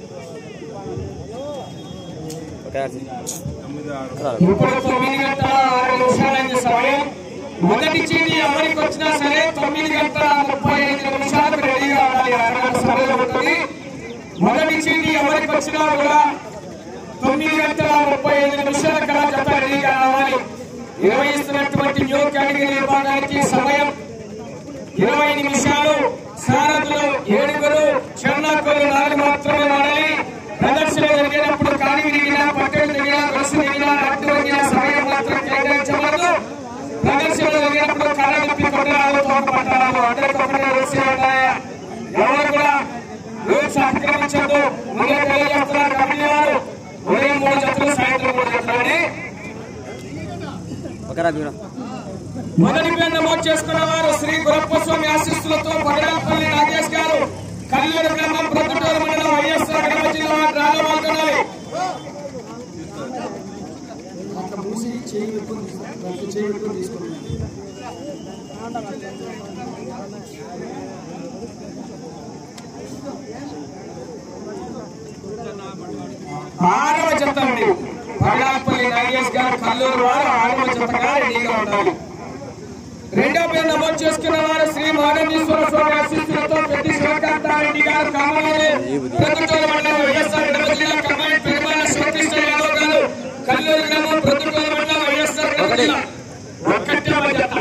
ఇప్పుడు తొమ్మిది గంటల ఆరు నిమిషాలైంది సమయం మొదటి చీటి ఎవరికి వచ్చినా సరే తొమ్మిది గంటల ముప్పై ఐదు నిమిషాలకు రెడీగా ఉండాలి అరగంట సమయం ఉంటుంది మొదటి చీటి ఎవరికి వచ్చినా కూడా తొమ్మిది గంటల ముప్పై ఐదు నిమిషాల కల్లా జత రెడీగా రావాలి నిర్వహిస్తున్నటువంటి న్యూ కేటగిరీ విభాగానికి సమయం ఇరవై నిమిషాలు సారథులు ఏడుగురు చెన్నాకులు నాలుగు మాత్రమే వాడాలి ప్రదర్శన జరిగేటప్పుడు కాడికి దిగినా పట్టెలు దిగినా గొలుసు దిగినా అడ్డు దిగిన సమయం మాత్రం కేటాయించబడదు ప్రదర్శన జరిగేటప్పుడు కర్ర తిప్పి కొట్టడాలు తోక పట్టడాలు అందరికీ ఒకటే రూల్స్ ఉన్నాయా ఎవరు కూడా రూల్స్ అతిక్రమించద్దు ముందే తెలియజేస్తున్నారు కమిటీ వారు ఉదయం మూడు జతలు సాయంత్రం మూడు జతలు అని మొదటి పేరు నమోదు చేసుకున్న వారు శ్రీ గురప్పస్వామి ఆశీస్సులతో పగడాపల్లి నాగేష్ గారు కల్లూరు గ్రామం ప్రొద్దుటూరు మండలం వైఎస్ఆర్ కడప జిల్లా రాజమాడుతున్నారు ఆరవ జత అండి పగడాపల్లి నాగేష్ గారు కల్లూరు వారు ఆరవ జతగా రెడీగా ఉండాలి రెండో పేరు నమోదు చేసుకున్న వారు శ్రీ మానవీశ్వర స్వామి ఆశీస్సులతో పెద్ద శివకాంతారెడ్డి గారు కామాలి ప్రొద్దుటూరు మండలం వైఎస్ఆర్ కడప జిల్లా కమ్మాయి పెరుమాల శివకృష్ణ యాదవ్ గారు కల్లూరు గ్రామం ప్రొద్దుటూరు మండలం వైఎస్ఆర్ కడప జిల్లా ఒక్కటే జత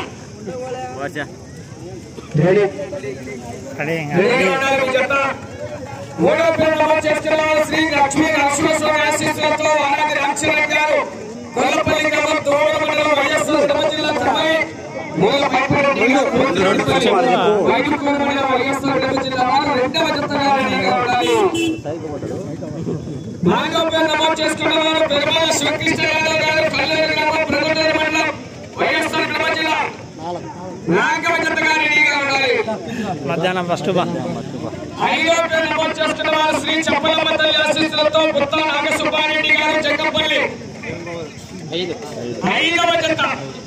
రెడీగా ఉండాలి మీ జత మూడో పేరు నమోదు చేసుకున్న వారు శ్రీ లక్ష్మీ నరసింహస్వామి ఆశీస్సులతో ఆనంద రామచంద్ర గారు కొల్లపల్లి గ్రామం దోడ మండలం వైఎస్ఆర్ కడప జిల్లా కమ్మాయి మూల పైపురెడ్డి గారు వైదుకూరు మండలం వైఎస్ఆర్ కడప జిల్లా వారు రెండవ జతగా రెడీగా ఉండాలి నాలుగో పేరు నమోదు చేసుకున్న వారు పెరుమాల శివకృష్ణ యాదవ్ గారు కల్లూరు గ్రామం ప్రొద్దుటూరు మండలం వైఎస్ఆర్ కడప జిల్లా నాలుగవ జతగా రెడీగా ఉండాలి మధ్యాహ్నం ఫస్ట్ బా ఐదో పేరు నమోదు చేసుకున్న వారు శ్రీ చప్పలమ్మ తల్లి ఆశీస్సులతో పుత్త నాగసుబ్బారెడ్డి గారు జగ్గంపల్లి ఐదవ జత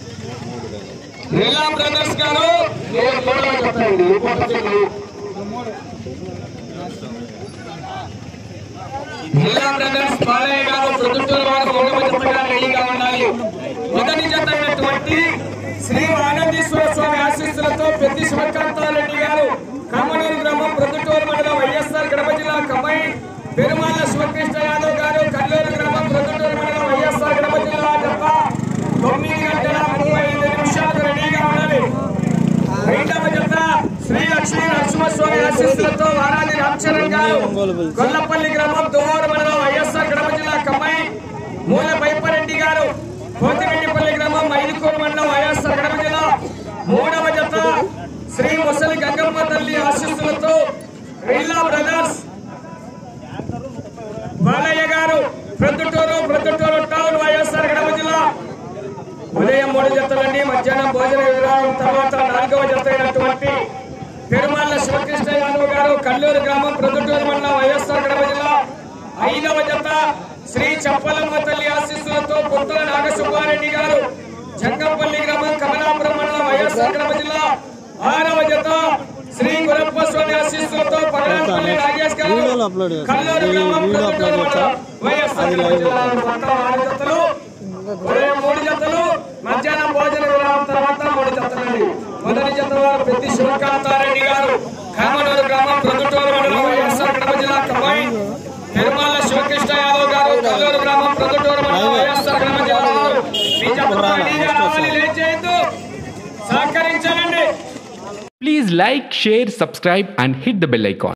లీలా బ్రదర్స్ గారు నేను మూడవ జత అండి. ఇంకొక జత. లీలా బ్రదర్స్ బాలయ్య గారు ప్రొద్దుటూరు వారు మూడవ జతగా రెడీగా ఉండాలి మొదటి జత అయినటువంటి శ్రీ ఆనందీశ్వర స్వామి ఆశీస్సులతో పెద్ద శివకాంతారెడ్డి గారు కమ్మనూరు గ్రామం ప్రొద్దుటూరు మండలం వైఎస్ఆర్ కడప జిల్లా కమ్మాయి పెరుమాల శివకృష్ణ యాదవ్ గారు కల్లూరు గ్రామం ప్రొద్దుటూరు మండలం వైఎస్ఆర్ కడప జిల్లా జత తొమ్మిది గంటల ముప్పై ఐదు నిమిషాలు రెడీగా ఉండాలి రెండవ జత శ్రీ లక్ష్మీ నరసింహస్వామి ఆశీస్సులతో వారాది రామచరణ్ గారు గొల్లపల్లి గ్రామం దువ్వారు మండలం వైఎస్ఆర్ కడప జిల్లా కమ్మాయి మూల పైపరెడ్డి గారు పోతిరెడ్డిపల్లి గ్రామం మైదుకూరు మండలం వైఎస్ఆర్ కడప జిల్లా మూడవ జత శ్రీ ముసలి గంగమ్మ తల్లి ఆశీస్సులతో రిల్లా brothers Balayya garu Proddatur Proddatur town YSR Kadapa జిల్లా ఉదయం మూడు జతలండి మధ్యాహ్నం భోజన విరామం తర్వాత నాలుగవ జత అయినటువంటి పెరుమాళ్ళ శివకృష్ణ యాదవ్ గారు కల్లూరు గ్రామం ప్రొద్దుటూరు మండలం వైఎస్ఆర్ కడప జిల్లా ఐదవ జత శ్రీ చప్పలమ్మ తల్లి ఆశీస్సులతో పుత్తల నాగసుబ్బారెడ్డి గారు జంగంపల్లి గ్రామం కమలాపురం మండలం వైఎస్ఆర్ కడప జిల్లా ఆరవ జత శ్రీ గురప్ప స్వామి ఆశీస్సులతో పగడాపల్లి నాగేష్ గారు వీడియోలో అప్లోడ్ చేస్తాను. కల్లూరు ఈ గ్రామం వీడియో అప్లోడ్ ప్రొద్దుటూరు చేస్తా. మండలం వైఎస్ఆర్ కడప జిల్లా మొత్తం ఆరు జతలు ఉదయం మూడు జతలు మధ్యాహ్నం భోజన విరామం తర్వాత మూడు జతలండి మొదటి జత వారు పెద్ద శివకాంతారెడ్డి గారు కామనూరు గ్రామం ప్రొద్దుటూరు మండలం వైఎస్ఆర్ కడప జిల్లా కమ్మాయి తిరుమల శివకృష్ణ యాదవ్ గారు కల్లూరు గ్రామం ప్రొద్దుటూరు మండలం వైఎస్ఆర్ కడప జిల్లా వారు మీ జత రెడీగా రావాలి లేట్ చేయొద్దు సహకరించాలండి Please like, share, subscribe, and hit the bell icon.